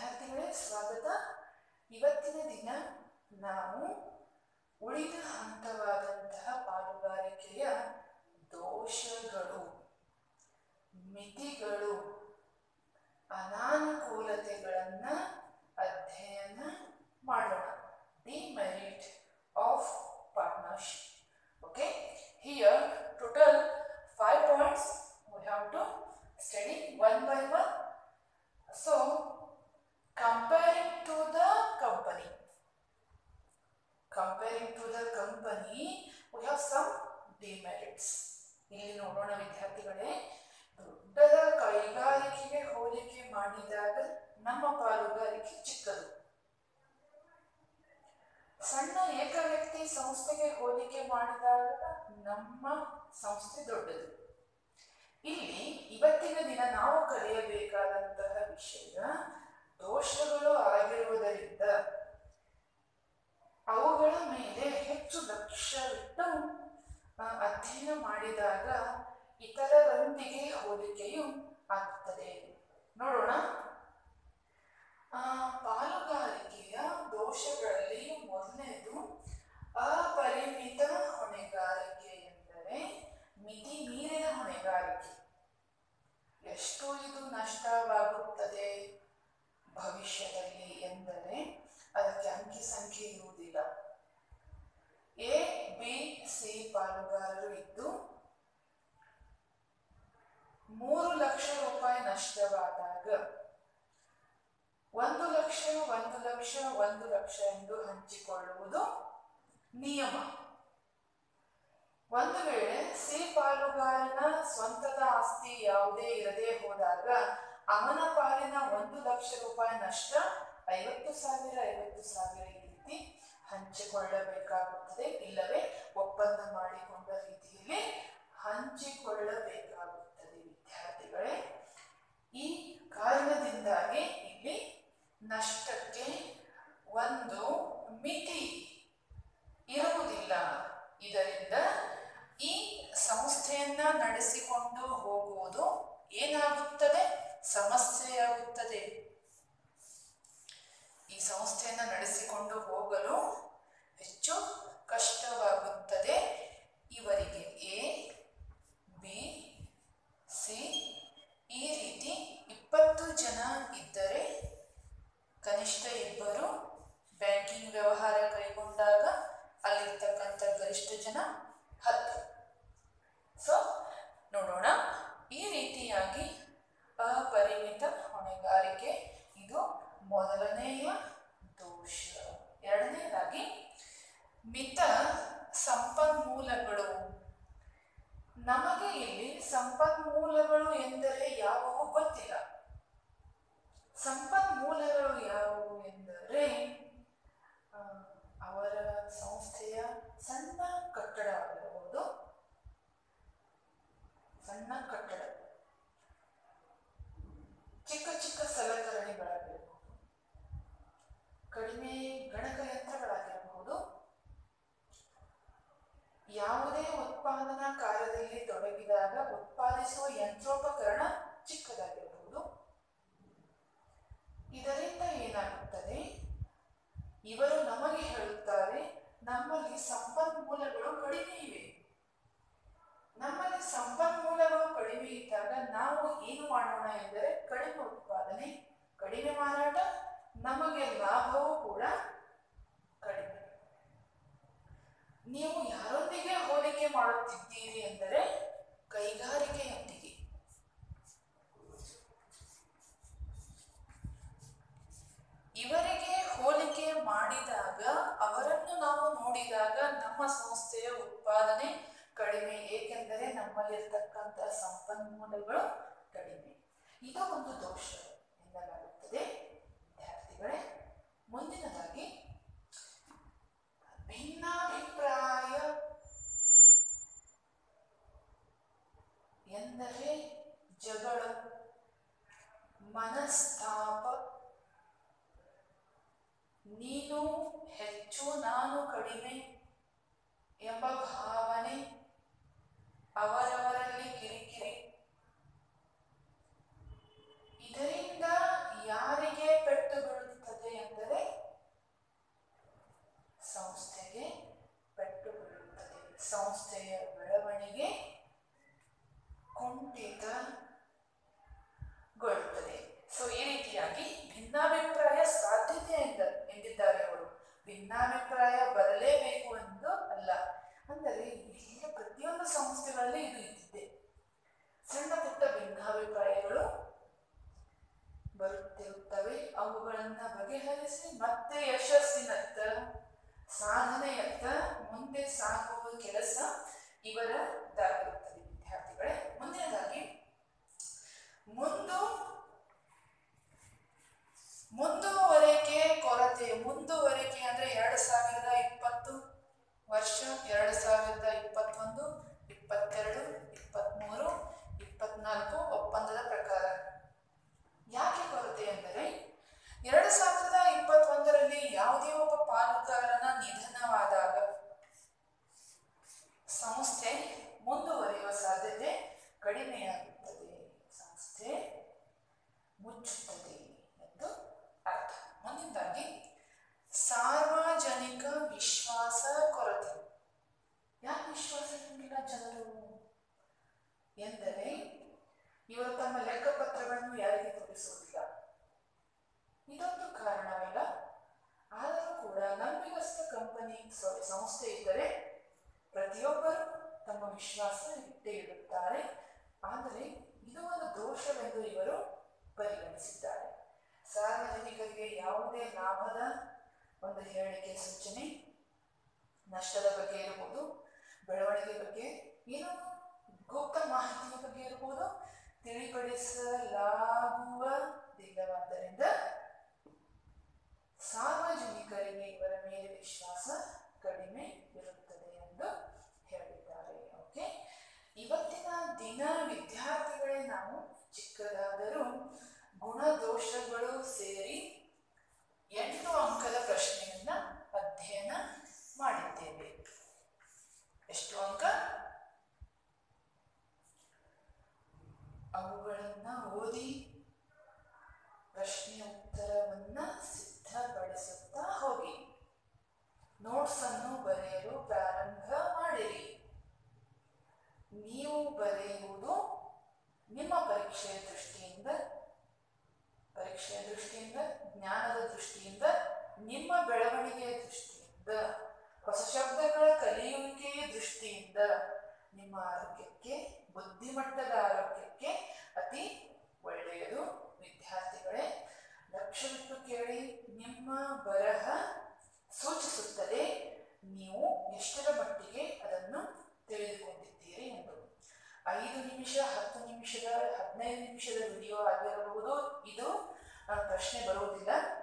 ವಿದ್ಯಾರ್ಥಿಗಳೇ ಸ್ವಾಗತ ಇವತ್ತಿನ ದಿನ ನಾವು ಉಳಿದ ಹಂತವಾದಂತಹ ಪಾಲುಗಾರಿಕೆಯ ದೋಷಗಳು ಮಿತಿಗಳು ಅನಾನುಕೂಲತೆಗಳನ್ನು ಅಧ್ಯಯನ ಮಾಡೋಣ demerit of partnership okay here total five points we have to study one by one so comparing to the company comparing to the company we have some demerits ಇಲ್ಲಿ ನೋಡೋಣ ವಿದ್ಯಾರ್ಥಿಗಳೇ ದೊಡ್ಡದ ಕೈಗಾರಿಕೆಗೆ ಹೋಲಿಕೆ ಮಾಡಿದಾಗ ನಮ್ಮ ಪಾಲುಗಾರಿಕೆ ಚಿಕ್ಕದು ಸಣ್ಣ ಏಕ ವ್ಯಕ್ತಿ ಸಂಸ್ಥೆಗೆ ಹೋಲಿಕೆ ಮಾಡಿದಾಗ ನಮ್ಮ ಸಂಸ್ಥೆ ದೊಡ್ಡದು ಇಲ್ಲಿ ಇವತ್ತಿನ ದಿನ ನಾವು ಕಲಿಯಬೇಕಾದಂತಹ ವಿಷಯ ದೋಷಗಳು ಆಗಿರುವುದರಿಂದ ಅವುಗಳ ಮೇಲೆ ಹೆಚ್ಚು ಲಕ್ಷ್ಯವಿಟ್ಟು ಆ, ಅಧ್ಯಯನ ಮಾಡಿದಾಗ ಇತರರೊಂದಿಗೆ ಹೋಲಿಕೆಯು ಆಗುತ್ತದೆ ನೋಡೋಣ ಆ, ಪಾಲುಗಾರಿಕೆಯ ದೋಷಗಳಲ್ಲಿ ಮೊದಲನೇದು ಅಪರಿಮಿತ ಹೊಣೆಗಾರಿಕೆ ಎಂದರೆ ಮಿತಿ ಮೀರಿದ ಹೊಣೆಗಾರಿಕೆ ಎಷ್ಟು ಇದು ನಷ್ಟವಾಗುತ್ತದೆ ಭವಿಷ್ಯದಲ್ಲಿ ಎಂದರೆ ಅದಕ್ಕೆ ಅಂಕಿ ಸಂಖ್ಯೆ ಇರುವುದಿಲ್ಲ ಎ ಬಿ ಸಿ ಪಾಲುಗಾರರು ಇದ್ದು ಮೂರು ಲಕ್ಷ ರೂಪಾಯಿ ನಷ್ಟವಾದಾಗ ಒಂದು ಲಕ್ಷ ಒಂದು ಲಕ್ಷ ಒಂದು ಲಕ್ಷ ಎಂದು ಹಂಚಿಕೊಳ್ಳುವುದು ನಿಯಮ ಒಂದು ವೇಳೆ ಸಿ ಪಾಲುಗಾರನ ಸ್ವಂತದ ಆಸ್ತಿ ಯಾವುದೇ ಇರದೇ ಹೋದಾಗ ಅವನ ಪಾಲಿನ ಒಂದು ಲಕ್ಷ ರೂಪಾಯಿ ನಷ್ಟ ಐವತ್ತು ಸಾವಿರ ಐವತ್ತು ಸಾವಿರ ಈ ರೀತಿ ಹಂಚಿಕೊಳ್ಳಬೇಕಾಗುತ್ತದೆ ಇಲ್ಲವೇ ಒಪ್ಪಂದ ಮಾಡಿಕೊಂಡ ರೀತಿಯಲ್ಲಿ ಹಂಚಿಕೊಳ್ಳಬೇಕಾಗುತ್ತದೆ ವಿದ್ಯಾರ್ಥಿಗಳೇ ಈ ಕಾರಣದಿಂದಾಗಿ ಇಲ್ಲಿ ನಷ್ಟಕ್ಕೆ ಒಂದು ಮಿತಿ ಇರುವುದಿಲ್ಲ ಇದರಿಂದ ಈ ಸಂಸ್ಥೆಯನ್ನ ನಡೆಸಿಕೊಂಡು ಹೋಗುವುದು ಏನಾಗುತ್ತದೆ ಸಮಸ್ಯೆಯಾಗುತ್ತದೆ ಈ ಸಂಸ್ಥೆಯನ್ನ ನಡೆಸಿಕೊಂಡು ಹೋಗಲು ಹೆಚ್ಚು ಕಷ್ಟವಾಗುತ್ತದೆ ಇವರಿಗೆ ಎ ಬಿ ಸಿ ಈ ರೀತಿ ಇಪ್ಪತ್ತು ಜನ ಇದ್ದರೆ ಕನಿಷ್ಠ ಇಬ್ಬರು ಬ್ಯಾಂಕಿಂಗ್ ವ್ಯವಹಾರ ಕೈಗೊಂಡಾಗ ಅಲ್ಲಿರ್ತಕ್ಕಂಥ ಗರಿಷ್ಠ ಜನ ಹತ್ತು ಸೊ ನೋಡೋಣ ಈ ರೀತಿಯಾಗಿ ಅಪರಿಮಿತ ಹೊಣೆಗಾರಿಕೆ ಇದು ಮೊದಲನೆಯ ದೋಷ ಎರಡನೇದಾಗಿ ಮಿತ ಸಂಪನ್ಮೂಲಗಳು ನಮಗೆ ಇಲ್ಲಿ ಸಂಪನ್ಮೂಲಗಳು ಎಂದರೆ ಯಾವುವು ಗೊತ್ತಿಲ್ಲ ಸಂಪನ್ಮೂಲಗಳು ಯಾವುವು ಎಂದರೆ ಆ, ಅವರ ಸಂಸ್ಥೆಯ ಸಣ್ಣ ಕಟ್ಟಡ ಆಗಿರಬಹುದು ಸಣ್ಣ ಕಟ್ಟಡ ಚಿಕ್ಕ ಚಿಕ್ಕ ಸಲಕರಣೆಗಳಾಗಿರಬಹುದು ಕಡಿಮೆ ಗಣಕಯಂತ್ರಗಳಾಗಿರಬಹುದು ಯಾವುದೇ ಉತ್ಪಾದನಾ ಕಾರ್ಯದಲ್ಲಿ ತೊಡಗಿದಾಗ ಉತ್ಪಾದಿಸುವ ಯಂತ್ರೋಪಕರಣ ಚಿಕ್ಕದಾಗಿರಬಹುದು ಇದರಿಂದ ಏನಾಗುತ್ತದೆ ಇವರು ನಮಗೆ ಹೇಳುತ್ತಾರೆ ನಮ್ಮಲ್ಲಿ ಸಂಪನ್ಮೂಲಗಳು ಕಡಿಮೆ ಇವೆ ನಮ್ಮಲ್ಲಿ ಸಂಪನ್ಮೂಲಗಳು ಕಡಿಮೆ ಇದ್ದಾಗ ನಾವು ಏನು ಮಾಡೋಣ ಎಂದರೆ ಕಡಿಮೆ ಉತ್ಪಾದನೆ ಕಡಿಮೆ ಮಾರಾಟ ನಮಗೆ ಲಾಭವೂ ಕೂಡ ಕಡಿಮೆ ನೀವು ಯಾರೊಂದಿಗೆ ಹೋಲಿಕೆ ಮಾಡುತ್ತಿದ್ದೀರಿ ಎಂದರೆ ಕೈಗಾರಿಕೆಯೊಂದಿಗೆ ಇವರಿಗೆ ಹೋಲಿಕೆ ಮಾಡಿದಾಗ ಅವರನ್ನು ನಾವು ನೋಡಿದಾಗ ನಮ್ಮ ಸಂಸ್ಥೆಯ ಉತ್ಪಾದನೆ ಕಡಿಮೆ ಏಕೆಂದರೆ ನಮ್ಮಲ್ಲಿರ್ತಕ್ಕಂಥ ಸಂಪನ್ಮೂಲಗಳು ಕಡಿಮೆ ಇದು ಒಂದು ದೋಷ ಎನ್ನಲಾಗುತ್ತದೆ ವಿದ್ಯಾರ್ಥಿಗಳೇ ಮುಂದಿನದಾಗಿ ಭಿನ್ನಾಭಿಪ್ರಾಯ ಎಂದರೆ ಜಗಳ ಮನಸ್ತಾಪ ನೀನು ಹೆಚ್ಚು ನಾನು ಕಡಿಮೆ ಎಂಬ ಭಾವನೆ ಅವರವರಲ್ಲಿ ಕಿರಿಕಿರಿ ಇದರಿಂದ ಯಾರಿಗೆ ಪೆಟ್ಟು ಸಂಸ್ಥೆಯ ಬೆಳವಣಿಗೆ ಕುಂಠಿತಗೊಳ್ಳುತ್ತದೆ ಸೊ ಈ ರೀತಿಯಾಗಿ ಭಿನ್ನಾಭಿಪ್ರಾಯ ಸಾಧ್ಯತೆ ಎಂದ ಎಂದಿದ್ದಾರೆ ಅವರು ಭಿನ್ನಾಭಿಪ್ರಾಯ ಬರಲೇಬೇಕು ಎಂದು ಅಲ್ಲ ಅಂದರೆ ಎಲ್ಲ ಪ್ರತಿಯೊಂದು ಸಂಸ್ಥೆಗಳಲ್ಲಿ ಇದು ಇದ್ದಿದೆ ಸಣ್ಣ ಪುಟ್ಟ ಭಿನ್ನಾಭಿಪ್ರಾಯಗಳು ಬರುತ್ತಿರುತ್ತವೆ ಅವುಗಳನ್ನು ಬಗೆಹರಿಸಿ ಮತ್ತೆ ಯಶಸ್ಸಿನತ್ತ ಸಾಧನೆಯತ್ತ ಮುಂದೆ ಸಾಗುವ ಕೆಲಸ ಇವರದಾಗಿರುತ್ತದೆ ವಿದ್ಯಾರ್ಥಿಗಳೇ ಮುಂದಿನದಾಗಿ ಮುಂದು ಮುಂದುವರಿಕೆ ಕೊರತೆ ಮುಂದುವರಿಕೆ ಅಂದ್ರೆ ಎರಡು ಸಾವಿರದ ಇಪ್ಪತ್ತು ವರ್ಷ ಎರಡು ಸಾವಿರದ ಇಪ್ಪತ್ತೊಂದು ಇಪ್ಪತ್ತೆರಡು ಇಪ್ಪತ್ತ್ಮೂರು ಇಪ್ಪತ್ನಾಲ್ಕು ಒಪ್ಪಂದದ ಪ್ರಕಾರ ಯಾಕೆ ಕೊರತೆ ಎಂದರೆ ಎರಡು ಸಾವಿರದ ಇಪ್ಪತ್ತೊಂದರಲ್ಲಿ ಯಾವುದೇ ಒಬ್ಬ ಪಾಲುದಾರನ ನಿಧನವಾದಾಗ ಸಂಸ್ಥೆ ಮುಂದುವರಿಯುವ ಸಾಧ್ಯತೆ ಕಡಿಮೆಯಾಗುತ್ತದೆ ಸಂಸ್ಥೆ ಮುಚ್ಚುತ್ತದೆ ಎಂದು ಅರ್ಥ ಮುಂದಿನದಾಗಿ ಸಾರ್ವಜನಿಕ ವಿಶ್ವಾಸ ಕೊರತೆ ಯಾಕೆ ವಿಶ್ವಾಸ ಇರಲಿಲ್ಲ ಜನರು ಎಂದರೆ ಇವರು ತಮ್ಮ ಲೆಕ್ಕಪತ್ರಗಳನ್ನು ಯಾರಿಗೆ ತೋರಿಸುವುದಿಲ್ಲ ಇದೊಂದು ಕಾರಣವಲ್ಲ ಆದರೂ ಕೂಡ ನಂಬಿಗಸ್ತ ಕಂಪನಿ ಸಾರಿ ಸಂಸ್ಥೆ ಇದ್ದರೆ ಪ್ರತಿಯೊಬ್ಬರು ತಮ್ಮ ವಿಶ್ವಾಸ ಇಟ್ಟೇ ಇಡುತ್ತಾರೆ ಆದರೆ ಇದು ಒಂದು ದೋಷವೆಂದು ಇವರು ಪರಿಗಣಿಸಿದ್ದಾರೆ ಸಾರ್ವಜನಿಕರಿಗೆ ಯಾವುದೇ ಲಾಭದ ಒಂದು ಹೇಳಿಕೆ ಸೂಚನೆ ನಷ್ಟದ ಬಗ್ಗೆ ಇರಬಹುದು ಬೆಳವಣಿಗೆ ಬಗ್ಗೆ ಏನೋ ಗುಪ್ತ ಮಾಹಿತಿಯ ಬಗ್ಗೆ ಇರಬಹುದು ತಿಳಿಪಡಿಸಲಾಗುವುದಿಲ್ಲವಾದ್ದರಿಂದ ಸಾರ್ವಜನಿಕರಿಗೆ ಇವರ ಮೇಲೆ ವಿಶ್ವಾಸ ಕಡಿಮೆ ಇರುತ್ತದೆ ಎಂದು ಹೇಳಿದ್ದಾರೆ ಓಕೆ ಇವತ್ತಿನ ದಿನ ವಿದ್ಯಾರ್ಥಿಗಳೇ ನಾವು ಚಿಕ್ಕದಾದರೂ ಗುಣದೋಷಗಳು ಸೇರಿ ಎಂಟು ಅಂಕದ ಪ್ರಶ್ನೆಯನ್ನ ಅಧ್ಯಯನ ಮಾಡಿದ್ದೇವೆ ಎಷ್ಟು ಅಂಕ ಅವುಗಳನ್ನ ಓದಿ ಪ್ರಶ್ನೆಯ ಉತ್ತರವನ್ನ ಸಿದ್ಧಪಡಿಸುತ್ತಾ ಹೋಗಿ ನೋಟ್ಸ್ ಅನ್ನು ಬರೆಯಲು ಪ್ರಾರಂಭ ಮಾಡಿರಿ ನೀವು ಬರೆಯುವುದು ನಿಮ್ಮ ಪರೀಕ್ಷೆಯ ದೃಷ್ಟಿಯಿಂದ ಪರೀಕ್ಷೆಯ ದೃಷ್ಟಿಯಿಂದ ಜ್ಞಾನದ ದೃಷ್ಟಿಯಿಂದ ನಿಮ್ಮ ಬೆಳವಣಿಗೆಯ ದೃಷ್ಟಿಯಿಂದ ಹೊಸ ಶಬ್ದಗಳ ಕಲಿಯುವಿಕೆಯ ದೃಷ್ಟಿಯಿಂದ ನಿಮ್ಮ ಆರೋಗ್ಯಕ್ಕೆ ಬುದ್ಧಿಮಟ್ಟದ ಆರೋಗ್ಯಕ್ಕೆ ಅತಿ ಒಳ್ಳೆಯದು ವಿದ್ಯಾರ್ಥಿಗಳೇ ಲಕ್ಷ್ಯವಿಟ್ಟು ಕೇಳಿ ನಿಮ್ಮ ಬರಹ ಸೂಚಿಸುತ್ತದೆ ನೀವು ಎಷ್ಟರ ಮಟ್ಟಿಗೆ ಅದನ್ನು ತಿಳಿದುಕೊಂಡಿದ್ದೀರಿ ಎಂದು ಐದು ನಿಮಿಷ ಹತ್ತು ನಿಮಿಷದ ಹದಿನೈದು ನಿಮಿಷದ ವಿಡಿಯೋ ಆಗಿರಬಹುದು ಇದು ಆ, ಪ್ರಶ್ನೆ ಬರುವುದಿಲ್ಲ